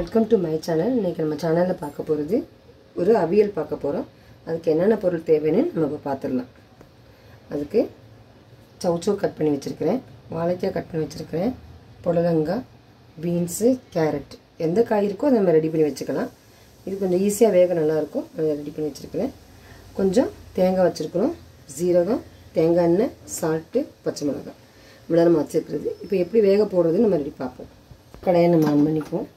welcome to my channel இன்றைக்கி நம்ம சேனலில் பார்க்க போகிறது ஒரு அவியல் பார்க்க போகிறோம் அதுக்கு என்னென்ன பொருள் தேவைன்னு நம்ம இப்போ பார்த்துடலாம் அதுக்கு சவுச்சோ கட் பண்ணி வச்சுருக்கிறேன் வாழைக்காய் கட் பண்ணி வச்சுருக்கிறேன் புடலங்காய் பீன்ஸு கேரட் எந்த காய் இருக்கோ அதை நம்ம ரெடி பண்ணி வச்சுக்கலாம் இது கொஞ்சம் ஈஸியாக வேக நல்லாயிருக்கும் அதை ரெடி பண்ணி வச்சுருக்கிறேன் கொஞ்சம் தேங்காய் வச்சுருக்கிறோம் ஜீரகம் தேங்காய் எண்ணெய் சால்ட்டு பச்சை மிளகாய் இவ்வளோ நம்ம வச்சுருக்கிறது இப்போ எப்படி வேக போடுறதுன்னு நம்ம ரெடி பார்ப்போம் கடையை நம்ம ஆன் பண்ணிக்குவோம்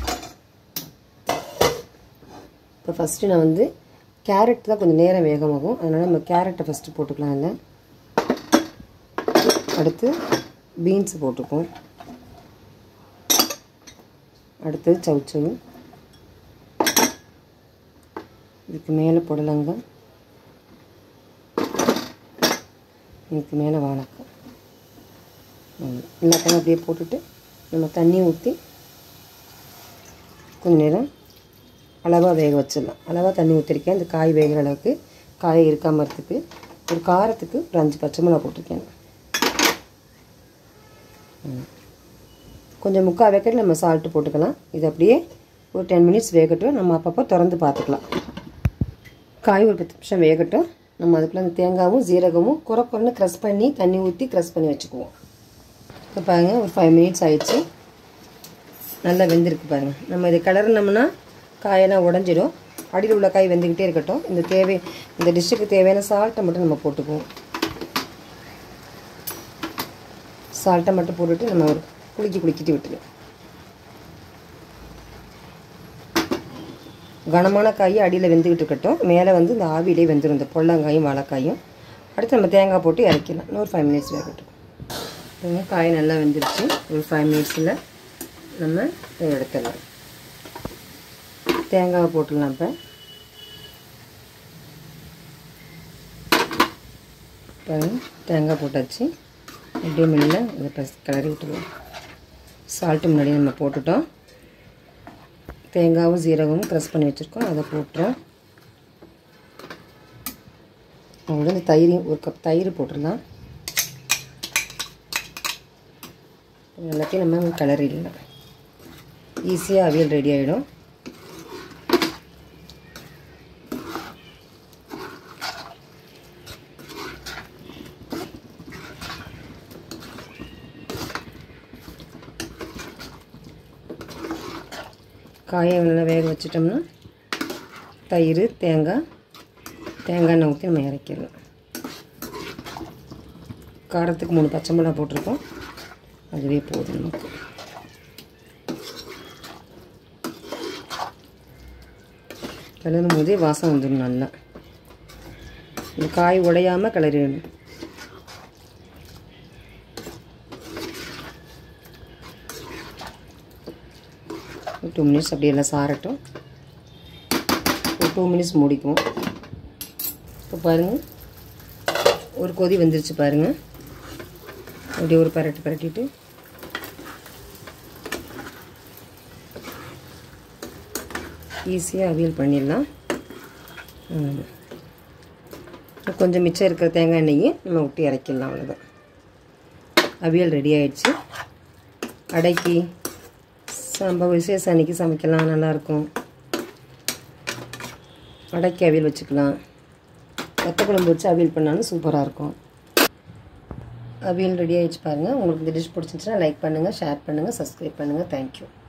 இப்போ ஃபஸ்ட்டு நான் வந்து கேரட் தான் கொஞ்சம் நேரம் வேகமாகும் அதனால் நம்ம கேரட்டை ஃபஸ்ட்டு போட்டுக்கலாம் இல்லை அடுத்து பீன்ஸ் போட்டுக்குவோம் அடுத்தது சவுச்சவு இதுக்கு மேலே புடலங்காய் இதுக்கு மேலே வாழைக்காய் எல்லாத்தையும் அப்படியே போட்டுட்டு நம்ம தண்ணி ஊற்றி கொஞ்ச நேரம் அளவாக வேக வச்சிடலாம் அளவாக தண்ணி ஊற்றிருக்கேன் இந்த காய் வேகிற அளவுக்கு காய் இருக்காமல் இருக்கிறதுக்கு ஒரு காரத்துக்கு ஒரு அஞ்சு பச்சை மிளகா போட்டிருக்கேன் கொஞ்சம் முக்கால் வேக்கெட் நம்ம சால்ட்டு போட்டுக்கலாம் இது அப்படியே ஒரு டென் மினிட்ஸ் வேகட்டும் நம்ம அப்பப்போ திறந்து பார்த்துக்கலாம் காய் ஒரு பத்து நிமிஷம் வேகட்டும் நம்ம அதுக்குள்ளே அந்த தேங்காயும் ஜீரகமும் குறை குறைன்னு க்ரஷ் பண்ணி தண்ணி ஊற்றி க்ரஷ் பண்ணி வச்சுக்குவோம் இப்போ பாருங்கள் ஒரு ஃபைவ் மினிட்ஸ் ஆயிடுச்சு நல்லா வெந்திருக்கு பாருங்கள் நம்ம இதை கிளறினோம்னா காயெல்லாம் உடஞ்சிடும் அடியில் உள்ள காய் வெந்துக்கிட்டே இருக்கட்டும் இந்த தேவை இந்த டிஷ்ஷுக்கு தேவையான சால்ட்டை மட்டும் நம்ம போட்டுக்குவோம் சால்ட்டை மட்டும் போட்டுட்டு நம்ம ஒரு குலுக்கி குலுக்கிட்டு விட்டுருவோம் கனமான காய் அடியில் வெந்துக்கிட்டு இருக்கட்டும் மேலே வந்து இந்த ஆவியிலே வெந்துடும் இந்த பொள்ளங்காயும் வாழைக்காயும் அடுத்து நம்ம தேங்காய் போட்டு இறக்கிடலாம் இன்னொரு ஃபைவ் மினிட்ஸ் வேகட்டும் காய் நல்லா வெந்துருச்சு ஒரு ஃபைவ் மினிட்ஸில் நம்ம இதை எடுத்துடலாம் தேங்காவை போட்டுடலாம் இப்போ பாருங்க தேங்காய் போட்டாச்சு அப்படியே மெல்ல இதை ப்ளஸ் கிளறி விட்டுருவோம் சால்ட்டு முன்னாடி நம்ம போட்டுட்டோம் தேங்காவும் ஜீரகமும் க்ரஷ் பண்ணி வச்சுருக்கோம் அதை போட்டுறோம் அவ்வளோ இந்த தயிரையும் ஒரு கப் தயிர் போட்டுடலாம் எல்லாத்தையும் நம்ம கிளறிடலாம் ஈஸியாக அவியல் ரெடி ஆகிடும் காயை நல்லா வேக வச்சிட்டோம்னா தயிர் தேங்காய் தேங்காய் எண்ணெய் ஊற்றி நம்ம இறக்கிடலாம் காரத்துக்கு மூணு பச்சை மிளகா போட்டிருக்கோம் அதுவே போதும் நமக்கு கிளறும் போதே வாசம் வந்துடும் நல்லா இந்த காய் உடையாமல் கிளறிடணும் ஒரு டூ மினிட்ஸ் அப்படியே எல்லாம் சாரட்டும் ஒரு டூ மினிட்ஸ் மூடிக்குவோம் இப்போ பாருங்கள் ஒரு கொதி வந்துருச்சு பாருங்கள் அப்படியே ஒரு பரட்டு பரட்டிட்டு ஈஸியாக அவியல் பண்ணிடலாம் கொஞ்சம் மிச்சம் இருக்கிற தேங்காய் எண்ணெயும் நம்ம விட்டு இறக்கிடலாம் அவ்வளோதான் அவியல் ரெடி ஆயிடுச்சு அடைக்கி சாம்பார் விசேஷம் அன்றைக்கி சமைக்கலாம் நல்லாயிருக்கும் அடைக்கி அவியல் வச்சுக்கலாம் வத்த குழம்பு வச்சு அவியல் பண்ணாலும் சூப்பராக இருக்கும் அவியல் ரெடி ஆகிடுச்சு பாருங்கள் உங்களுக்கு இந்த டிஷ் பிடிச்சிருந்துச்சுன்னா லைக் பண்ணுங்கள் ஷேர் பண்ணுங்கள் சப்ஸ்கிரைப் பண்ணுங்கள் தேங்க்யூ